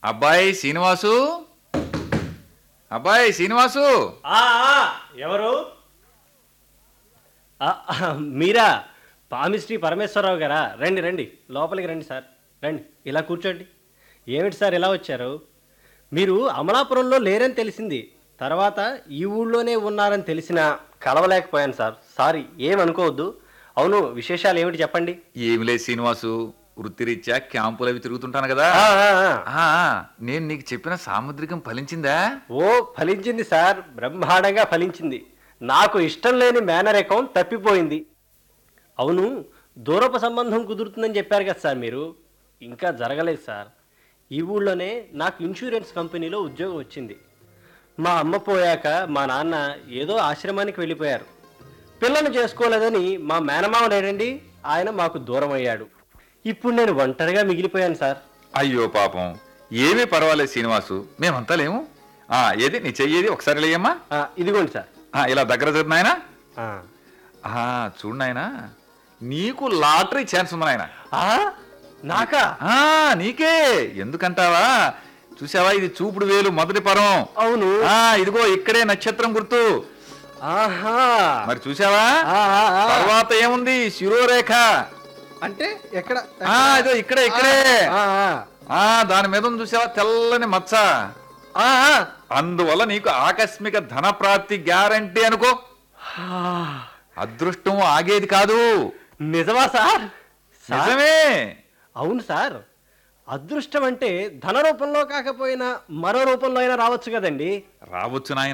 అబ్బాయి శ్రీనివాసు అబ్బాయి శ్రీనివాసు ఆ, ఆ, ఎవరు ఆ, ఆ, మీరా పామిశ్రీ పరమేశ్వరరావు గారా రండి రండి లోపలికి రండి సార్ రండి ఇలా కూర్చోండి ఏమిటి సార్ ఇలా వచ్చారు మీరు అమలాపురంలో లేరని తెలిసింది తర్వాత ఈ ఊళ్ళోనే ఉన్నారని తెలిసినా కలవలేకపోయాను సార్ సారీ ఏమనుకోవద్దు అవును విశేషాలు ఏమిటి చెప్పండి ఏమి లేదు శ్రీనివాసు వృత్తిరీత్యా క్యాంపులు అవి తిరుగుతుంటాను కదా ఆ, ఆ, ఆ. ఆ, నేను నీకు చెప్పిన సాముద్రికం ఫలించిందా ఓ ఫలించింది సార్ బ్రహ్మాండంగా ఫలించింది నాకు ఇష్టం లేని మేనర్ అకౌంట్ తప్పిపోయింది అవును దూరపు సంబంధం కుదురుతుందని చెప్పారు కదా సార్ మీరు ఇంకా జరగలేదు సార్ ఈ ఊళ్ళోనే నాకు ఇన్సూరెన్స్ కంపెనీలో ఉద్యోగం వచ్చింది మా అమ్మ పోయాక మా నాన్న ఏదో ఆశ్రమానికి వెళ్ళిపోయారు పిల్లను చేసుకోలేదని మా మేనమామ లేడండి ఆయన మాకు దూరం అయ్యాడు ఇప్పుడు నేను ఒంటరిగా మిగిలిపోయాను సార్ అయ్యో పాపం ఏమీ పర్వాలేదు శ్రీనివాసు మేమంతా లేము ఆ, ఏది నీ చెయ్యేది ఒకసారి లేయమ్మా ఆ, ఇదిగోండి సార్ ఆ, ఇలా దగ్గర జరుగు నాయనా ఆ. ఆ, చూడు నాయనా నీకు లాటరీ ఛాన్స్ ఉంది నాయనా ఆ? నాకా ఆ, నీకే ఎందుకంటావా చూసావా ఇది చూపుడు వేలు మొదటి పరం అవును ఆ ఇదిగో ఇక్కడే నక్షత్రం గుర్తు ఆహా మరి చూసావా ఆ, ఆ, ఆ. తర్వాత ఏముంది శిరోరేఖ అంటే ఎక్కడ ఆ ఇదో ఇక్కడే ఇక్కడే ఆ, ఆ. ఆ దాని మీద ఉంది చూసావా తెల్లని మచ్చ ఆ, ఆ. అందువల్ల నీకు ఆకస్మిక ధన ప్రాప్తి గ్యారంటీ అనుకో అదృష్టం ఆగేది కాదు నిజమా సార్ సార్ నిజమే అవును సార్ అదృష్టం అంటే ధన రూపంలో కాకపోయినా మరో రూపంలో అయినా రావచ్చు కదండి రావచ్చు నాయన